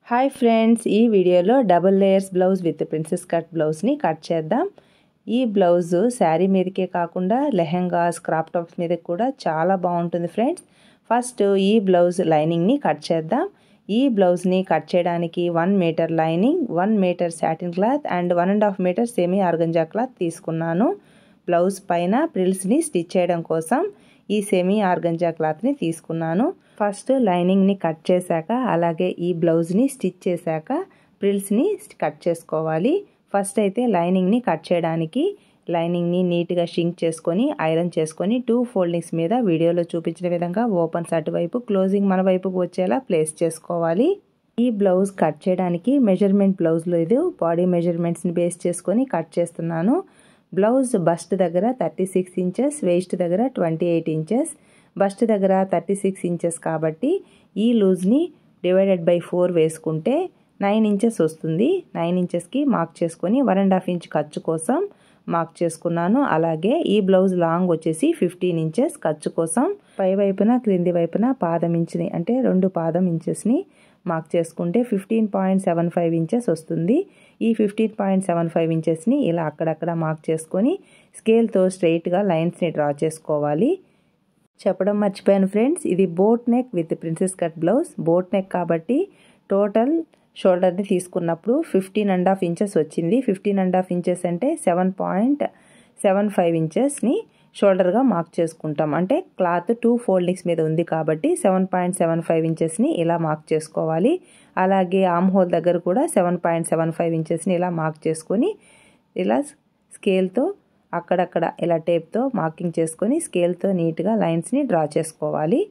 hi friends ఈ వీడియోలో double layers blouse with princess cut బ్లౌజ్ని కట్ చేద్దాం ఈ బ్లౌజ్ శారీ మీదకే కాకుండా లెహెంగాస్ క్రాప్ టాప్స్ మీద కూడా చాలా బాగుంటుంది ఫ్రెండ్స్ ఫస్ట్ ఈ బ్లౌజ్ లైనింగ్ని కట్ చేద్దాం ఈ బ్లౌజ్ని కట్ చేయడానికి one metre lining one metre satin cloth and one and half metre semi organza cloth తీసుకున్నాను బ్లౌజ్ పైన ప్రిల్స్ని స్టిచ్ చేయడం కోసం ఈ సెమీ ఆర్గంజా క్లాత్ని తీసుకున్నాను ఫస్ట్ లైనింగ్ని కట్ చేశాక అలాగే ఈ బ్లౌజ్ని స్టిచ్ చేశాక ప్రిల్స్ని కట్ చేసుకోవాలి ఫస్ట్ అయితే లైనింగ్ని కట్ చేయడానికి లైనింగ్ని నీట్గా షింక్ చేసుకొని ఐరన్ చేసుకొని టూ ఫోల్డింగ్స్ మీద వీడియోలో చూపించిన విధంగా ఓపెన్స్ అటువైపు క్లోజింగ్ మన వైపుకు వచ్చేలా ప్లేస్ చేసుకోవాలి ఈ బ్లౌజ్ కట్ చేయడానికి మెజర్మెంట్ బ్లౌజ్ లేదు బాడీ మెజర్మెంట్స్ని బేస్ చేసుకొని కట్ చేస్తున్నాను బ్లౌజ్ బస్ట్ దగ్గర థర్టీ సిక్స్ ఇంచెస్ వేస్ట్ దగ్గర ట్వంటీ ఎయిట్ ఇంచెస్ బస్ట్ దగ్గర థర్టీ సిక్స్ ఇంచెస్ కాబట్టి ఈ లూజ్ని డివైడెడ్ బై ఫోర్ వేసుకుంటే నైన్ ఇంచెస్ వస్తుంది నైన్ ఇంచెస్కి మార్క్ చేసుకొని వన్ అండ్ హాఫ్ ఇంచ్ ఖర్చు కోసం మార్క్ చేసుకున్నాను అలాగే ఈ బ్లౌజ్ లాంగ్ వచ్చేసి ఫిఫ్టీన్ ఇంచెస్ ఖర్చు కోసం పై వైపున క్రింది వైపున పాదం ఇంచుని అంటే రెండు పాదం ఇంచెస్ని మార్క్ చేసుకుంటే fifteen point seven five inches వస్తుంది ఈ ఫిఫ్టీన్ పాయింట్ సెవెన్ ఫైవ్ ఇంచెస్ని ఇలా అక్కడక్కడ మార్క్ చేసుకొని స్కేల్తో స్ట్రైట్గా లైన్స్ని డ్రా చేసుకోవాలి చెప్పడం మర్చిపోయాను ఫ్రెండ్స్ ఇది boat neck with princess cut blouse boat neck కాబట్టి టోటల్ షోల్డర్ని తీసుకున్నప్పుడు ఫిఫ్టీన్ అండ్ హాఫ్ ఇంచెస్ వచ్చింది ఫిఫ్టీన్ అండ్ హాఫ్ ఇంచెస్ అంటే సెవెన్ పాయింట్ సెవెన్ ఫైవ్ ఇంచెస్ని షోల్డర్గా మార్క్ చేసుకుంటాం అంటే క్లాత్ టూ ఫోల్డింగ్స్ మీద ఉంది కాబట్టి సెవెన్ పాయింట్ సెవెన్ ఫైవ్ ఇంచెస్ని ఇలా మార్క్ చేసుకోవాలి అలాగే ఆమ్ హోల్ దగ్గర కూడా సెవెన్ పాయింట్ సెవెన్ ఫైవ్ ఇంచెస్ని ఇలా మార్క్ చేసుకొని ఇలా స్కేల్తో అక్కడక్కడ ఇలా టేప్తో మార్కింగ్ చేసుకొని స్కేల్తో నీట్గా లైన్స్ని డ్రా చేసుకోవాలి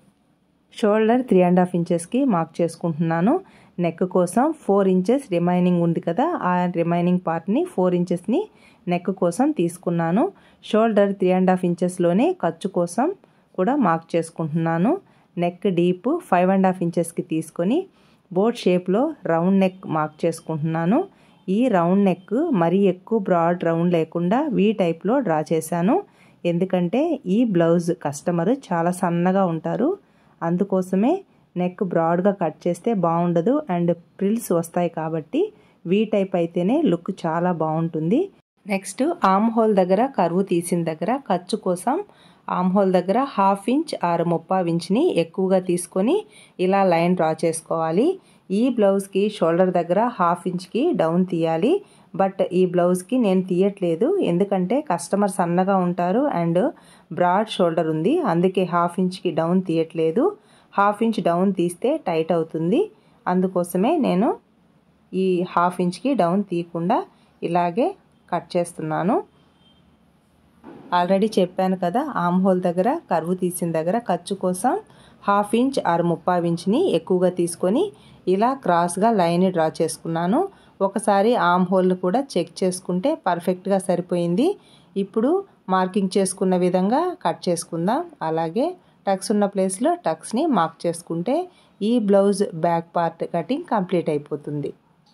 షోల్డర్ త్రీ అండ్ హాఫ్ ఇంచెస్కి మార్క్ చేసుకుంటున్నాను నెక్ కోసం ఫోర్ ఇంచెస్ రిమైనింగ్ ఉంది కదా ఆ రిమైనింగ్ పార్ట్ని ఫోర్ ఇంచెస్ని నెక్ కోసం తీసుకున్నాను షోల్డర్ త్రీ అండ్ హాఫ్ ఇంచెస్లోనే ఖర్చు కోసం కూడా మార్క్ చేసుకుంటున్నాను neck deep five and half ఇంచెస్కి తీసుకొని బోట్ షేప్లో రౌండ్ నెక్ మార్క్ చేసుకుంటున్నాను ఈ రౌండ్ నెక్ మరీ ఎక్కువ బ్రాడ్ రౌండ్ లేకుండా వీ టైప్లో డ్రా చేశాను ఎందుకంటే ఈ బ్లౌజ్ కస్టమర్ చాలా సన్నగా ఉంటారు అందుకోసమే నెక్ బ్రాడ్గా కట్ చేస్తే బాగుండదు అండ్ ప్రిల్స్ వస్తాయి కాబట్టి వీ టైప్ అయితేనే లుక్ చాలా బాగుంటుంది నెక్స్ట్ ఆమ్ హోల్ దగ్గర కరువు తీసిన దగ్గర ఖర్చు కోసం ఆమ్ హోల్ దగ్గర హాఫ్ ఇంచ్ ఆరు ముప్పావు ఇంచ్ని ఎక్కువగా తీసుకొని ఇలా లైన్ డ్రా చేసుకోవాలి ఈ బ్లౌజ్కి షోల్డర్ దగ్గర హాఫ్ ఇంచ్కి డౌన్ తీయాలి బట్ ఈ బ్లౌజ్కి నేను తీయట్లేదు ఎందుకంటే కస్టమర్ సన్నగా ఉంటారు అండ్ బ్రాడ్ షోల్డర్ ఉంది అందుకే హాఫ్ ఇంచ్కి డౌన్ తీయట్లేదు హాఫ్ ఇంచ్ డౌన్ తీస్తే టైట్ అవుతుంది అందుకోసమే నేను ఈ హాఫ్ ఇంచ్కి డౌన్ తీయకుండా ఇలాగే కట్ చేస్తున్నాను ఆల్రెడీ చెప్పాను కదా ఆమ్ హోల్ దగ్గర కరువు తీసిన దగ్గర ఖర్చు కోసం హాఫ్ ఇంచ్ ఆరు ముప్పావు ఇంచ్ని ఎక్కువగా తీసుకొని ఇలా క్రాస్గా లైన్ డ్రా చేసుకున్నాను ఒకసారి ఆమ్ హోల్ కూడా చెక్ చేసుకుంటే పర్ఫెక్ట్గా సరిపోయింది ఇప్పుడు మార్కింగ్ చేసుకున్న విధంగా కట్ చేసుకుందాం అలాగే టక్స్ ఉన్న ప్లేస్లో టక్స్ని మార్క్ చేసుకుంటే ఈ blouse back part cutting complete అయిపోతుంది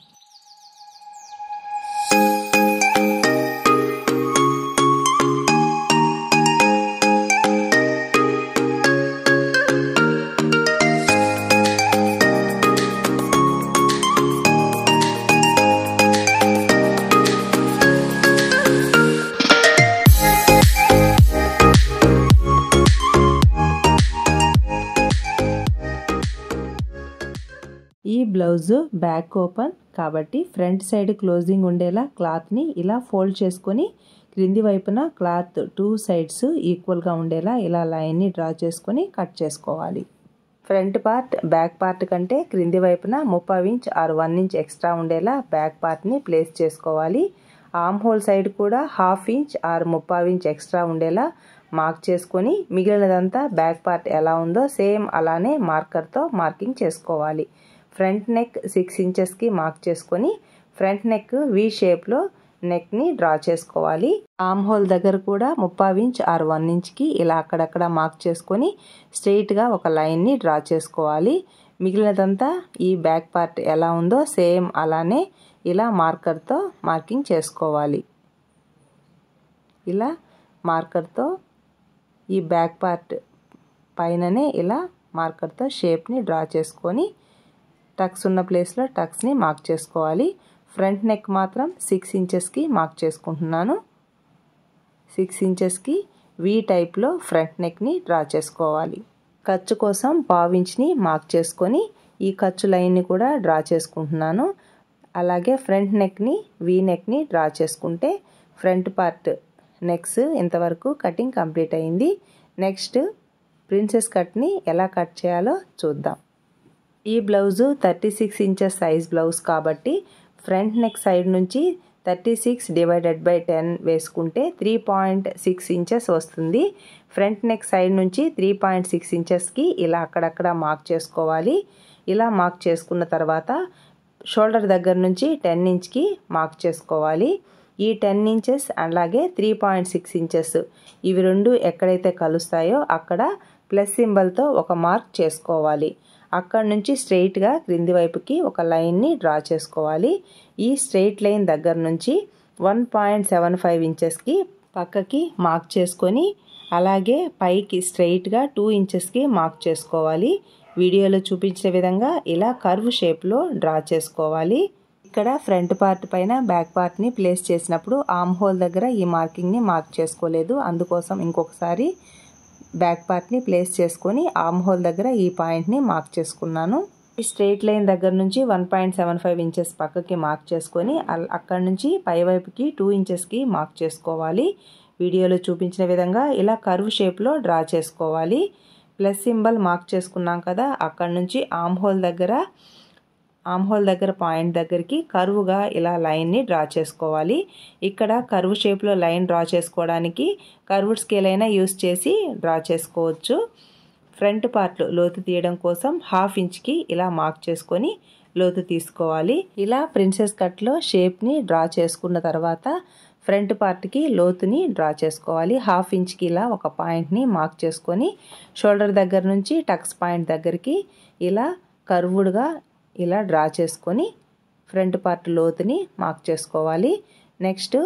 ఈ బ్లౌజ్ బ్యాక్ ఓపెన్ కాబట్టి ఫ్రంట్ సైడ్ క్లోజింగ్ ఉండేలా క్లాత్ని ఇలా ఫోల్డ్ చేసుకొని క్రింది వైపున క్లాత్ టూ సైడ్స్ ఈక్వల్గా ఉండేలా ఇలా లైన్ని డ్రా చేసుకొని కట్ చేసుకోవాలి ఫ్రంట్ పార్ట్ బ్యాక్ పార్ట్ కంటే క్రింది వైపున ముప్పై ఇంచ్ ఆరు వన్ ఇంచ్ ఎక్స్ట్రా ఉండేలా బ్యాక్ పార్ట్ని ప్లేస్ చేసుకోవాలి ఆమ్ హోల్ సైడ్ కూడా హాఫ్ ఇంచ్ ఆరు ముప్పై ఇంచ్ ఎక్స్ట్రా ఉండేలా మార్క్ చేసుకొని మిగిలినదంతా బ్యాక్ పార్ట్ ఎలా ఉందో సేమ్ అలానే మార్కర్తో మార్కింగ్ చేసుకోవాలి ఫ్రంట్ నెక్ సిక్స్ ఇంచెస్కి మార్క్ చేసుకొని ఫ్రంట్ నెక్ వి షేప్లో నెక్ని డ్రా చేసుకోవాలి ఆమ్ హోల్ దగ్గర కూడా ముప్పై ఇంచ్ ఆరు వన్ ఇంచ్కి ఇలా అక్కడక్కడ మార్క్ చేసుకొని స్ట్రెయిట్గా ఒక లైన్ని డ్రా చేసుకోవాలి మిగిలినదంతా ఈ బ్యాక్ పార్ట్ ఎలా ఉందో సేమ్ అలానే ఇలా మార్కర్తో మార్కింగ్ చేసుకోవాలి ఇలా మార్కర్తో ఈ బ్యాక్ పార్ట్ పైననే ఇలా మార్కర్తో షేప్ని డ్రా చేసుకొని టక్స్ ఉన్న ప్లేస్లో టక్స్ని మార్క్ చేసుకోవాలి ఫ్రంట్ నెక్ మాత్రం సిక్స్ ఇంచెస్కి మార్క్ చేసుకుంటున్నాను సిక్స్ ఇంచెస్కి వి టైప్లో ఫ్రంట్ నెక్ని డ్రా చేసుకోవాలి ఖర్చు కోసం పావించ్ని మార్క్ చేసుకొని ఈ ఖర్చు లైన్ని కూడా డ్రా చేసుకుంటున్నాను అలాగే ఫ్రంట్ నెక్ని వీ నెక్ని డ్రా చేసుకుంటే ఫ్రంట్ పార్ట్ నెక్స్ ఇంతవరకు కటింగ్ కంప్లీట్ అయింది నెక్స్ట్ ప్రిన్సెస్ కట్ని ఎలా కట్ చేయాలో చూద్దాం ఈ blouse thirty six inches size blouse కాబట్టి ఫ్రంట్ నెక్ సైడ్ నుంచి thirty six divided by ten వేసుకుంటే త్రీ పాయింట్ సిక్స్ ఇంచెస్ వస్తుంది ఫ్రంట్ నెక్ సైడ్ నుంచి త్రీ పాయింట్ సిక్స్ ఇంచెస్కి ఇలా అక్కడక్కడ మార్క్ చేసుకోవాలి ఇలా మార్క్ చేసుకున్న తర్వాత షోల్డర్ దగ్గర నుంచి టెన్ ఇంచ్కి మార్క్ చేసుకోవాలి ఈ టెన్ ఇంచెస్ అలాగే త్రీ పాయింట్ సిక్స్ ఇంచెస్ ఇవి రెండు ఎక్కడైతే కలుస్తాయో అక్కడ ప్లస్ సింబల్తో ఒక మార్క్ చేసుకోవాలి అక్కడ నుంచి స్ట్రెయిట్గా క్రింది వైపుకి ఒక లైన్ని డ్రా చేసుకోవాలి ఈ స్ట్రెయిట్ లైన్ దగ్గర నుంచి వన్ పాయింట్ సెవెన్ ఫైవ్ ఇంచెస్కి పక్కకి మార్క్ చేసుకొని అలాగే పైకి స్ట్రెయిట్గా టూ ఇంచెస్కి మార్క్ చేసుకోవాలి వీడియోలో చూపించిన విధంగా ఇలా కర్వ్ షేప్లో డ్రా చేసుకోవాలి ఇక్కడ ఫ్రంట్ పార్ట్ పైన బ్యాక్ పార్ట్ని ప్లేస్ చేసినప్పుడు ఆమ్ హోల్ దగ్గర ఈ మార్కింగ్ని మార్క్ చేసుకోలేదు అందుకోసం ఇంకొకసారి బ్యాక్ పార్ట్ని ప్లేస్ చేసుకొని ఆమ్ హోల్ దగ్గర ఈ పాయింట్ని మార్క్ చేసుకున్నాను ఈ స్ట్రైట్ లైన్ దగ్గర నుంచి one point seven five inches పక్కకి మార్క్ చేసుకొని అక్కడ నుంచి పై వైపుకి టూ ఇంచెస్కి మార్క్ చేసుకోవాలి వీడియోలో చూపించిన విధంగా ఇలా కర్వ్ షేప్లో డ్రా చేసుకోవాలి ప్లస్ సింబల్ మార్క్ చేసుకున్నాం కదా అక్కడ నుంచి ఆమ్ హోల్ దగ్గర ఆమ్ హోల్ దగ్గర పాయింట్ దగ్గరికి కరువుగా ఇలా లైన్ని డ్రా చేసుకోవాలి ఇక్కడ కరువు షేప్లో లైన్ డ్రా చేసుకోవడానికి కర్వ్డ్ స్కేల్ అయినా యూస్ చేసి డ్రా చేసుకోవచ్చు ఫ్రంట్ పార్ట్ లోతు తీయడం కోసం హాఫ్ ఇంచ్కి ఇలా మార్క్ చేసుకొని లోతు తీసుకోవాలి ఇలా ప్రిన్సెస్ కట్లో షేప్ని డ్రా చేసుకున్న తర్వాత ఫ్రంట్ పార్ట్కి లోతుని డ్రా చేసుకోవాలి హాఫ్ ఇంచ్కి ఇలా ఒక పాయింట్ని మార్క్ చేసుకొని షోల్డర్ దగ్గర నుంచి టక్స్ పాయింట్ దగ్గరికి ఇలా కర్వుడ్గా ఇలా డ్రా చేసుకొని ఫ్రంట్ పార్ట్ లోతుని మార్క్ చేసుకోవాలి నెక్స్ట్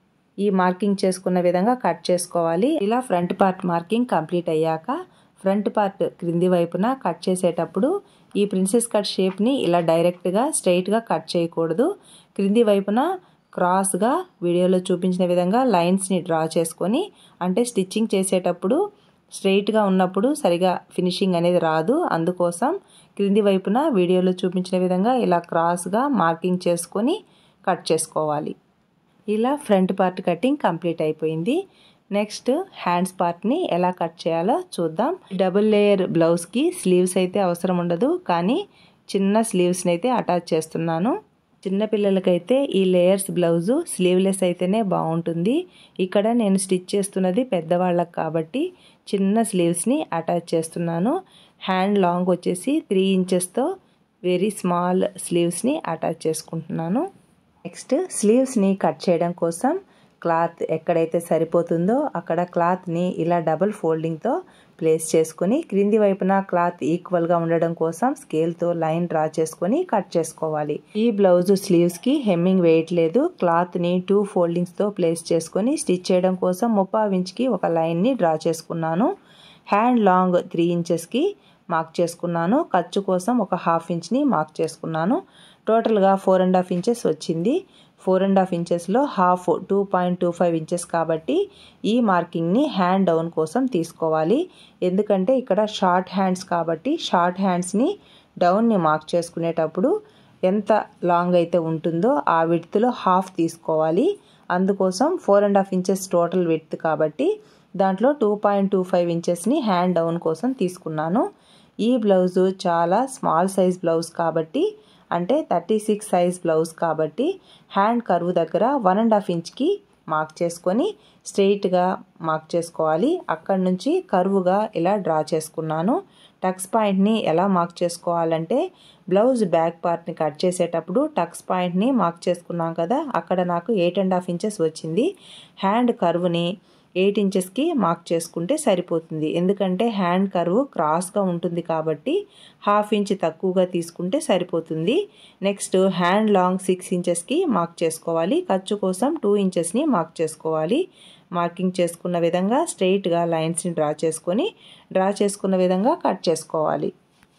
ఈ మార్కింగ్ చేసుకున్న విధంగా కట్ చేసుకోవాలి ఇలా ఫ్రంట్ పార్ట్ మార్కింగ్ కంప్లీట్ అయ్యాక ఫ్రంట్ పార్ట్ క్రింది వైపున కట్ చేసేటప్పుడు ఈ ప్రిన్సెస్ కట్ షేప్ని ఇలా డైరెక్ట్గా స్ట్రైట్గా కట్ చేయకూడదు క్రింది వైపున క్రాస్గా వీడియోలో చూపించిన విధంగా లైన్స్ని డ్రా చేసుకొని అంటే స్టిచ్చింగ్ చేసేటప్పుడు స్ట్రైట్గా ఉన్నప్పుడు సరిగా ఫినిషింగ్ అనేది రాదు అందుకోసం క్రింది వైపున వీడియోలో చూపించిన విధంగా ఇలా క్రాస్గా మార్కింగ్ చేసుకొని కట్ చేసుకోవాలి ఇలా ఫ్రంట్ పార్ట్ కటింగ్ కంప్లీట్ అయిపోయింది నెక్స్ట్ హ్యాండ్స్ పార్ట్ని ఎలా కట్ చేయాలో చూద్దాం డబుల్ లేయర్ బ్లౌజ్కి స్లీవ్స్ అయితే అవసరం ఉండదు కానీ చిన్న స్లీవ్స్ని అయితే అటాచ్ చేస్తున్నాను చిన్నపిల్లలకైతే ఈ లేయర్స్ బ్లౌజు స్లీవ్లెస్ అయితేనే బాగుంటుంది ఇక్కడ నేను స్టిచ్ చేస్తున్నది పెద్దవాళ్ళకి కాబట్టి చిన్న స్లీవ్స్ని అటాచ్ చేస్తున్నాను హ్యాండ్ లాంగ్ వచ్చేసి త్రీ ఇంచెస్తో వెరీ స్మాల్ స్లీవ్స్ని అటాచ్ చేసుకుంటున్నాను నెక్స్ట్ స్లీవ్స్ని కట్ చేయడం కోసం క్లాత్ ఎక్కడైతే సరిపోతుందో అక్కడ క్లాత్ని ఇలా డబుల్ ఫోల్డింగ్తో ప్లేస్ చేసుకొని క్రింది వైపున క్లాత్ ఈక్వల్గా ఉండడం కోసం స్కేల్తో లైన్ డ్రా చేసుకొని కట్ చేసుకోవాలి ఈ బ్లౌజ్ స్లీవ్స్కి హెమ్మింగ్ వేయట్లేదు క్లాత్ని టూ ఫోల్డింగ్స్తో ప్లేస్ చేసుకొని స్టిచ్ చేయడం కోసం ముప్పావు ఇంచ్కి ఒక లైన్ని డ్రా చేసుకున్నాను హ్యాండ్ లాంగ్ త్రీ ఇంచెస్కి మార్క్ చేసుకున్నాను ఖర్చు కోసం ఒక హాఫ్ ఇంచ్ని మార్క్ చేసుకున్నాను టోటల్గా ఫోర్ అండ్ హాఫ్ ఇంచెస్ వచ్చింది ఫోర్ అండ్ హాఫ్ ఇంచెస్లో half two point two five inches కాబట్టి ఈ మార్కింగ్ని హ్యాండ్ డౌన్ కోసం తీసుకోవాలి ఎందుకంటే ఇక్కడ షార్ట్ హ్యాండ్స్ కాబట్టి షార్ట్ హ్యాండ్స్ని డౌన్ని మార్క్ చేసుకునేటప్పుడు ఎంత లాంగ్ అయితే ఉంటుందో ఆ విడ్త్లో హాఫ్ తీసుకోవాలి అందుకోసం four and half inches total width కాబట్టి దాంట్లో టూ పాయింట్ టూ ఫైవ్ ఇంచెస్ని హ్యాండ్ డౌన్ కోసం తీసుకున్నాను ఈ బ్లౌజు చాలా స్మాల్ సైజ్ బ్లౌజ్ కాబట్టి అంటే థర్టీ సిక్స్ సైజ్ బ్లౌజ్ కాబట్టి హ్యాండ్ కరువు దగ్గర వన్ అండ్ హాఫ్ ఇంచ్కి మార్క్ చేసుకొని స్ట్రెయిట్గా మార్క్ చేసుకోవాలి అక్కడ నుంచి కరువుగా ఇలా డ్రా చేసుకున్నాను టక్స్ పాయింట్ని ఎలా మార్క్ చేసుకోవాలంటే బ్లౌజ్ బ్యాక్ పార్ట్ని కట్ చేసేటప్పుడు టక్స్ పాయింట్ని మార్క్ చేసుకున్నాం కదా అక్కడ నాకు ఎయిట్ అండ్ హాఫ్ ఇంచెస్ వచ్చింది హ్యాండ్ కర్వ్ని ఎయిట్ ఇంచెస్కి మార్క్ చేసుకుంటే సరిపోతుంది ఎందుకంటే హ్యాండ్ కర్వ్ క్రాస్గా ఉంటుంది కాబట్టి హాఫ్ ఇంచ్ తక్కువగా తీసుకుంటే సరిపోతుంది నెక్స్ట్ హ్యాండ్ లాంగ్ సిక్స్ ఇంచెస్కి మార్క్ చేసుకోవాలి ఖర్చు కోసం టూ ఇంచెస్ని మార్క్ చేసుకోవాలి మార్కింగ్ చేసుకున్న విధంగా స్ట్రెయిట్గా లైన్స్ని డ్రా చేసుకొని డ్రా చేసుకున్న విధంగా కట్ చేసుకోవాలి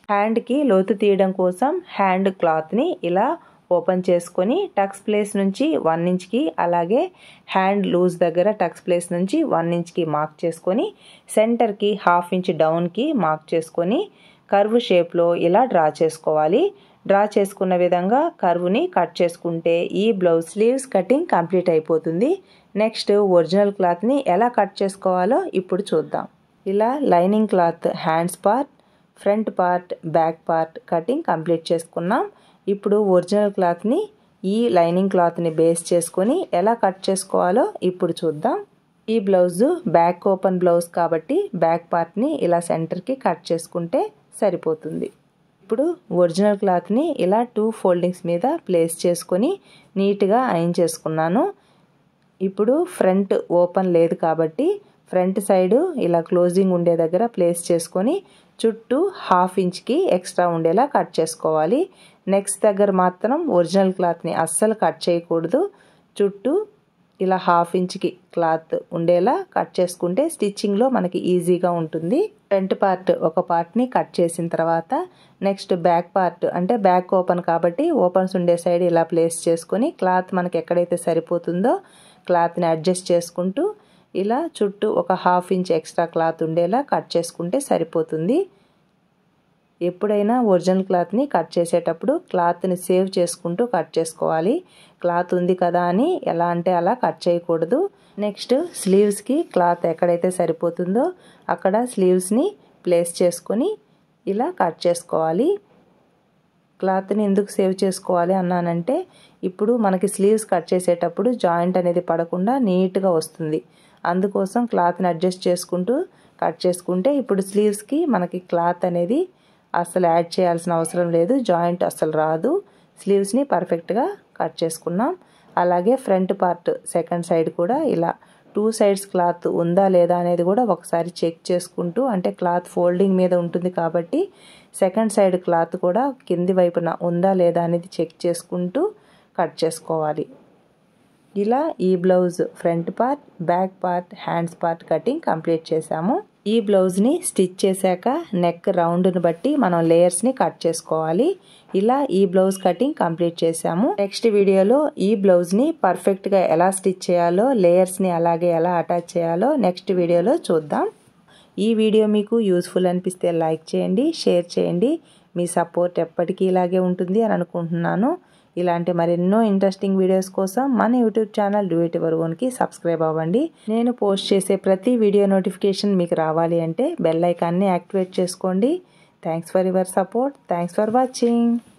హ్యాండ్కి లోతు తీయడం కోసం హ్యాండ్ క్లాత్ని ఇలా ఓపెన్ చేసుకొని టక్స్ ప్లేస్ నుంచి వన్ ఇంచ్కి అలాగే హ్యాండ్ లూజ్ దగ్గర టక్స్ ప్లేస్ నుంచి వన్ ఇంచ్కి మార్క్ చేసుకొని సెంటర్కి హాఫ్ ఇంచ్ డౌన్కి మార్క్ చేసుకొని కర్వ్ షేప్లో ఇలా డ్రా చేసుకోవాలి డ్రా చేసుకున్న విధంగా కర్వ్ని కట్ చేసుకుంటే ఈ బ్లౌజ్ స్లీవ్స్ కటింగ్ కంప్లీట్ అయిపోతుంది నెక్స్ట్ ఒరిజినల్ క్లాత్ని ఎలా కట్ చేసుకోవాలో ఇప్పుడు చూద్దాం ఇలా lining cloth hands part front part back part cutting complete చేసుకున్నాం ఇప్పుడు ఒరిజినల్ క్లాత్ని ఈ లైనింగ్ క్లాత్ని బేస్ చేసుకొని ఎలా కట్ చేసుకోవాలో ఇప్పుడు చూద్దాం ఈ బ్లౌజు బ్యాక్ ఓపెన్ బ్లౌజ్ కాబట్టి బ్యాక్ పార్ట్ని ఇలా సెంటర్కి కట్ చేసుకుంటే సరిపోతుంది ఇప్పుడు ఒరిజినల్ క్లాత్ని ఇలా టూ ఫోల్డింగ్స్ మీద ప్లేస్ చేసుకొని నీట్గా ఐన్ చేసుకున్నాను ఇప్పుడు ఫ్రంట్ ఓపెన్ లేదు కాబట్టి ఫ్రంట్ సైడు ఇలా క్లోజింగ్ ఉండే దగ్గర ప్లేస్ చేసుకొని చుట్టూ హాఫ్ ఇంచ్కి ఎక్స్ట్రా ఉండేలా కట్ చేసుకోవాలి నెక్స్ట్ దగ్గర మాత్రం ఒరిజినల్ క్లాత్ని అస్సలు కట్ చేయకూడదు చుట్టూ ఇలా హాఫ్ ఇంచ్కి క్లాత్ ఉండేలా కట్ చేసుకుంటే స్టిచ్చింగ్లో మనకి ఈజీగా ఉంటుంది ఫ్రంట్ పార్ట్ ఒక పార్ట్ని కట్ చేసిన తర్వాత నెక్స్ట్ బ్యాక్ పార్ట్ అంటే బ్యాక్ ఓపెన్ కాబట్టి ఓపెన్స్ ఉండే సైడ్ ఇలా ప్లేస్ చేసుకొని క్లాత్ మనకి ఎక్కడైతే సరిపోతుందో క్లాత్ని అడ్జస్ట్ చేసుకుంటూ ఇలా చుట్టూ ఒక హాఫ్ ఇంచ్ ఎక్స్ట్రా క్లాత్ ఉండేలా కట్ చేసుకుంటే సరిపోతుంది ఎప్పుడైనా ఒరిజినల్ క్లాత్ని కట్ చేసేటప్పుడు క్లాత్ని సేవ్ చేసుకుంటూ కట్ చేసుకోవాలి క్లాత్ ఉంది కదా అని ఎలా అంటే అలా కట్ చేయకూడదు నెక్స్ట్ స్లీవ్స్కి క్లాత్ ఎక్కడైతే సరిపోతుందో అక్కడ స్లీవ్స్ని ప్లేస్ చేసుకొని ఇలా కట్ చేసుకోవాలి క్లాత్ని ఎందుకు సేవ్ చేసుకోవాలి అన్నానంటే ఇప్పుడు మనకి స్లీవ్స్ కట్ చేసేటప్పుడు జాయింట్ అనేది పడకుండా నీట్గా వస్తుంది అందుకోసం క్లాత్ని అడ్జస్ట్ చేసుకుంటూ కట్ చేసుకుంటే ఇప్పుడు స్లీవ్స్కి మనకి క్లాత్ అనేది అసలు యాడ్ చేయాల్సిన అవసరం లేదు జాయింట్ అసలు రాదు స్లీవ్స్ని పర్ఫెక్ట్గా కట్ చేసుకున్నాం అలాగే ఫ్రంట్ పార్ట్ సెకండ్ సైడ్ కూడా ఇలా టూ సైడ్స్ క్లాత్ ఉందా లేదా అనేది కూడా ఒకసారి చెక్ చేసుకుంటూ అంటే క్లాత్ ఫోల్డింగ్ మీద ఉంటుంది కాబట్టి సెకండ్ సైడ్ క్లాత్ కూడా కింది వైపున ఉందా లేదా అనేది చెక్ చేసుకుంటూ కట్ చేసుకోవాలి ఇలా ఈ blouse front part back part hands part cutting complete చేసాము ఈ బ్లౌజ్ని స్టిచ్ చేశాక నెక్ రౌండ్ని బట్టి మనం లేయర్స్ని కట్ చేసుకోవాలి ఇలా ఈ బ్లౌజ్ కటింగ్ కంప్లీట్ చేసాము నెక్స్ట్ వీడియోలో ఈ బ్లౌజ్ని పర్ఫెక్ట్గా ఎలా స్టిచ్ చేయాలో లేయర్స్ని అలాగే ఎలా అటాచ్ చేయాలో నెక్స్ట్ వీడియోలో చూద్దాం ఈ వీడియో మీకు యూస్ఫుల్ అనిపిస్తే లైక్ చేయండి షేర్ చేయండి మీ సపోర్ట్ ఎప్పటికీ ఇలాగే ఉంటుంది అని అనుకుంటున్నాను ఇలాంటి మరెన్నో ఇంట్రెస్టింగ్ వీడియోస్ కోసం మన యూట్యూబ్ ఛానల్ డూ ఇట్ ఓన్కి సబ్స్క్రైబ్ అవ్వండి నేను పోస్ట్ చేసే ప్రతి వీడియో నోటిఫికేషన్ మీకు రావాలి అంటే బెల్ ఐకాన్ని యాక్టివేట్ చేసుకోండి thanks for your support thanks for watching